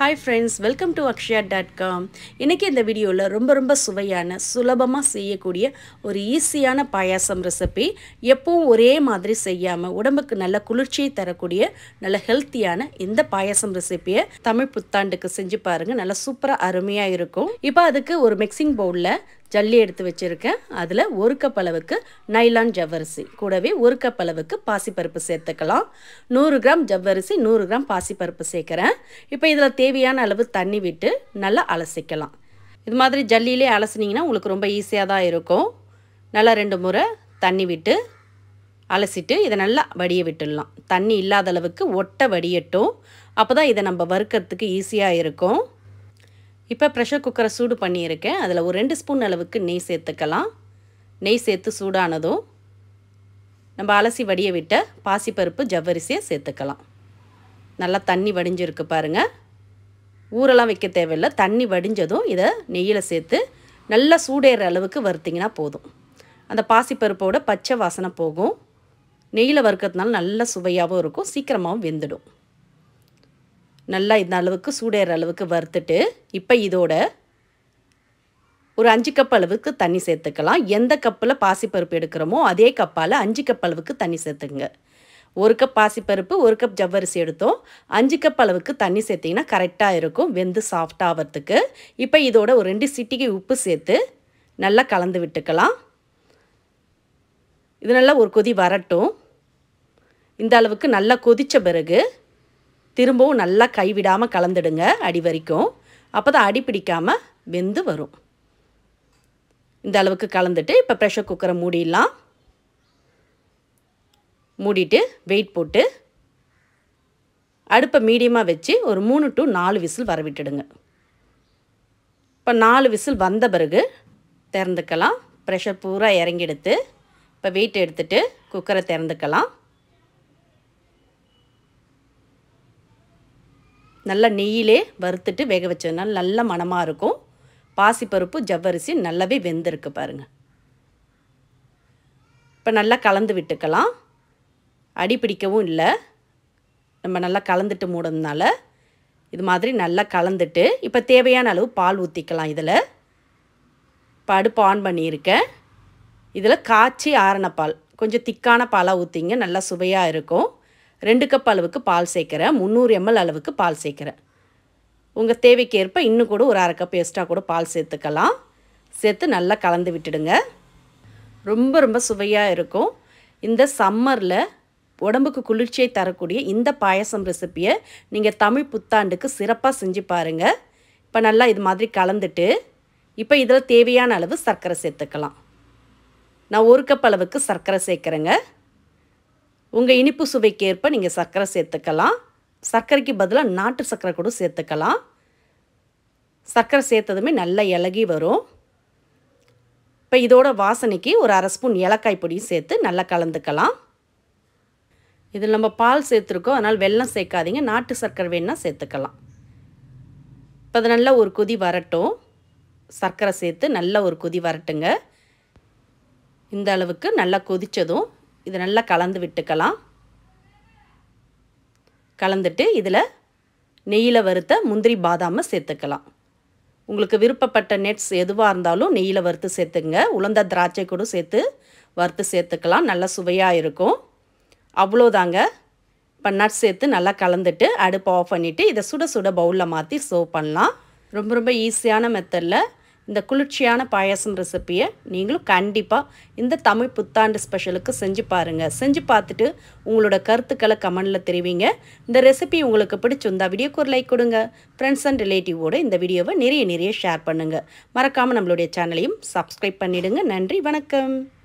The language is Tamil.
hi friends welcome to Akshaya dot com இன்றைக்கி இந்த வீடியோவில் ரொம்ப ரொம்ப சுவையான சுலபமாக செய்யக்கூடிய ஒரு ஈஸியான பாயாசம் ரெசிபி எப்பவும் ஒரே மாதிரி செய்யாமல் உடம்புக்கு நல்ல குளிர்ச்சியை தரக்கூடிய நல்ல ஹெல்த்தியான இந்த பாயாசம் ரெசிபியை தமிழ் புத்தாண்டுக்கு செஞ்சு பாருங்கள் நல்லா சூப்பராக அருமையாக இருக்கும் இப்போ அதுக்கு ஒரு மிக்சிங் பவுலில் ஜல்லி எடுத்து வச்சுருக்கேன் அதில் ஒரு கப் அளவுக்கு நைலான் ஜவ்வரிசி கூடவே ஒரு கப் அளவுக்கு பாசிப்பருப்பு சேர்த்துக்கலாம் நூறு கிராம் ஜவ்வரிசி நூறு கிராம் பாசிப்பருப்பு சேர்க்குறேன் இப்போ இதில் தேவையான அளவு தண்ணி விட்டு நல்லா அலசிக்கலாம் இது மாதிரி ஜல்லியிலே அலசினீங்கன்னா உங்களுக்கு ரொம்ப ஈஸியாக தான் இருக்கும் நல்லா ரெண்டு முறை தண்ணி விட்டு அலசிட்டு இதை நல்லா வடிய விட்டுடலாம் தண்ணி இல்லாத அளவுக்கு ஒட்டை வடியட்டும் அப்போ தான் இதை நம்ம வறுக்கிறதுக்கு ஈஸியாக இருக்கும் இப்போ ப்ரெஷர் குக்கரை சூடு பண்ணியிருக்கேன் அதில் ஒரு ரெண்டு ஸ்பூன் அளவுக்கு நெய் சேர்த்துக்கலாம் நெய் சேர்த்து சூடானதும் நம்ம அலசி வடிய விட்ட பாசிப்பருப்பு ஜவ்வரிசியை சேர்த்துக்கலாம் நல்லா தண்ணி வடிஞ்சிருக்கு பாருங்கள் ஊரெல்லாம் வைக்க தேவையில்லை தண்ணி வடிஞ்சதும் இதை நெய்யில் சேர்த்து நல்லா சூடேற அளவுக்கு வறுத்திங்கன்னா போதும் அந்த பாசிப்பருப்போட பச்சை வாசனை போகும் நெய்யில் வறுக்கிறதுனால நல்ல சுவையாகவும் இருக்கும் சீக்கிரமாகவும் வெந்துடும் நல்லா இந்த அளவுக்கு சூடேற அளவுக்கு வறுத்துட்டு இப்போ இதோட ஒரு அஞ்சு கப் அளவுக்கு தண்ணி சேர்த்துக்கலாம் எந்த கப்பில் பாசிப்பருப்பு எடுக்கிறோமோ அதே கப்பால் அஞ்சு கப் அளவுக்கு தண்ணி சேர்த்துங்க ஒரு கப் பாசிப்பருப்பு ஒரு கப் ஜவ்வரிசி எடுத்தோம் அஞ்சு கப் அளவுக்கு தண்ணி சேர்த்திங்கன்னா கரெக்டாக இருக்கும் வெந்து சாஃப்ட் ஆகிறதுக்கு இப்போ இதோட ஒரு ரெண்டு சிட்டிகை உப்பு சேர்த்து நல்லா கலந்து விட்டுக்கலாம் இது நல்லா ஒரு கொதி வரட்டும் இந்த அளவுக்கு நல்லா கொதித்த பிறகு திரும்பவும் நல்லா கைவிடாமல் கலந்துடுங்க அடி வரைக்கும் அப்போ தான் அடி பிடிக்காமல் வெந்து வரும் இந்த அளவுக்கு கலந்துட்டு இப்போ ப்ரெஷர் குக்கரை மூடிடலாம் மூடிட்டு வெயிட் போட்டு அடுப்பை மீடியமாக வச்சு ஒரு மூணு டு நாலு விசில் வர விட்டுடுங்க இப்போ நாலு விசில் வந்த பிறகு திறந்துக்கலாம் ப்ரெஷர் பூரா இறங்கி எடுத்து இப்போ வெயிட் எடுத்துகிட்டு குக்கரை திறந்துக்கலாம் நல்லா நெய்யிலே வறுத்துட்டு வேக வச்சதுனால நல்ல மணமாக இருக்கும் பாசிப்பருப்பு ஜவ்வரிசி நல்லாவே வெந்திருக்கு பாருங்கள் இப்போ நல்லா கலந்து விட்டுக்கலாம் அடி பிடிக்கவும் இல்லை நம்ம நல்லா கலந்துட்டு மூடதுனால இது மாதிரி நல்லா கலந்துட்டு இப்போ தேவையான அளவு பால் ஊற்றிக்கலாம் இதில் இப்போ அடுப்பு ஆன் பண்ணியிருக்கேன் இதில் காய்ச்சி ஆறின பால் கொஞ்சம் திக்கான பாலாக ஊற்றிங்க நல்லா சுவையாக இருக்கும் ரெண்டு கப் அளவுக்கு பால் சேர்க்குறேன் முந்நூறு எம்எல் அளவுக்கு பால் சேர்க்குறேன் உங்கள் தேவைக்கேற்ப இன்னும் கூட ஒரு அரை கப் எக்ஸ்ட்ரா கூட பால் சேர்த்துக்கலாம் சேர்த்து நல்லா கலந்து விட்டுடுங்க ரொம்ப ரொம்ப சுவையாக இருக்கும் இந்த சம்மரில் உடம்புக்கு குளிர்ச்சியை தரக்கூடிய இந்த பாயசம் ரெசிப்பியை நீங்கள் தமிழ் புத்தாண்டுக்கு சிறப்பாக செஞ்சு பாருங்கள் இப்போ நல்லா இது மாதிரி கலந்துட்டு இப்போ இதில் தேவையான அளவு சர்க்கரை சேர்த்துக்கலாம் நான் ஒரு கப் அளவுக்கு சர்க்கரை சேர்க்குறேங்க உங்கள் இனிப்பு சுவைக்கு ஏற்ப நீங்கள் சர்க்கரை சேர்த்துக்கலாம் சர்க்கரைக்கு பதிலாக நாட்டு சர்க்கரை கூட சேர்த்துக்கலாம் சர்க்கரை சேர்த்ததுமே நல்லா இலகி வரும் இப்போ இதோட வாசனைக்கு ஒரு அரை ஸ்பூன் ஏலக்காய் பொடியும் சேர்த்து நல்லா கலந்துக்கலாம் இதில் நம்ம பால் சேர்த்துருக்கோம் அதனால் வெல்லம் சேர்க்காதீங்க நாட்டு சர்க்கரை வேணால் சேர்த்துக்கலாம் இப்போ அது நல்லா ஒரு கொதி வரட்டும் சர்க்கரை சேர்த்து நல்லா ஒரு கொதி வரட்டுங்க இந்த அளவுக்கு நல்லா கொதித்ததும் இதை நல்லா கலந்து விட்டுக்கலாம் கலந்துட்டு இதில் நெய்யில் வறுத்த முந்திரி பாதாமை சேர்த்துக்கலாம் உங்களுக்கு விருப்பப்பட்ட நெட்ஸ் எதுவாக இருந்தாலும் நெய்யில் வறுத்து சேர்த்துங்க உளுந்த திராட்சை கூட சேர்த்து வறுத்து சேர்த்துக்கலாம் நல்லா சுவையாக இருக்கும் அவ்வளோதாங்க இப்போ நட்ஸ் சேர்த்து நல்லா கலந்துட்டு அடுப்பை ஆஃப் பண்ணிவிட்டு இதை சுட சுட பவுலில் மாற்றி சர்வ் பண்ணலாம் ரொம்ப ரொம்ப ஈஸியான மெத்தடில் இந்த குளிர்ச்சியான பாயாசம் ரெசிப்பியை நீங்களும் கண்டிப்பாக இந்த தமிழ் புத்தாண்டு ஸ்பெஷலுக்கு செஞ்சு பாருங்கள் செஞ்சு பார்த்துட்டு உங்களோட கருத்துக்களை கமெண்டில் தெரிவிங்க இந்த ரெசிபி உங்களுக்கு பிடிச்சிருந்தா வீடியோக்கு ஒரு லைக் கொடுங்க ஃப்ரெண்ட்ஸ் அண்ட் ரிலேட்டிவோட இந்த வீடியோவை நிறைய நிறைய ஷேர் பண்ணுங்கள் மறக்காமல் நம்மளுடைய சேனலையும் சப்ஸ்கிரைப் பண்ணிவிடுங்க நன்றி வணக்கம்